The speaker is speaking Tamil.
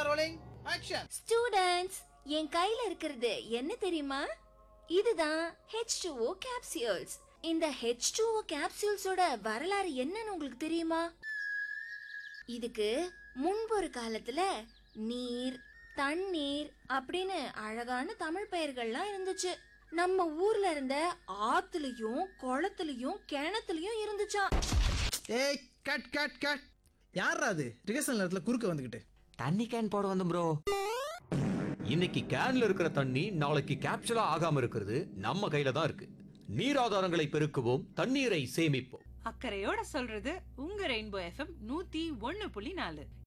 கேமரா ரோலிங் ஆக்ஷன் ஸ்டூடண்ட்ஸ் என் கையில இருக்கிறது என்ன தெரியுமா இதுதான் H2O capsules இந்த H2O capsuleஸோட வரலாறு என்னன்னு உங்களுக்கு தெரியுமா இதுக்கு முன்பு ஒரு காலத்துல நீர் தண்ணீர் அப்படின்னு அழகான தமிழ் பெயர்கள்லாம் இருந்துச்சு நம்ம ஊர்ல இருந்த ஆத்துலயும் குளத்துலயும் கிணத்துலயும் இருந்துச்சாம் ஏய் கட் கட் கட் யாரா அது ரிகர்சல் நேரத்துல குறுக்க வந்துகிட்டு தண்ணி கேன் போட வந்து ப்ரோ இன்னைக்கு கேன்ல இருக்கிற தண்ணி நாளைக்கு கேப்சூலா ஆகாம இருக்கிறது நம்ம கையில தான் இருக்கு நீர் ஆதாரங்களை பெருக்குவோம் தண்ணீரை சேமிப்போம் அக்கறையோட சொல்றது உங்க ரெயின்போ எஃப்எம் நூத்தி ஒண்ணு புள்ளி நாலு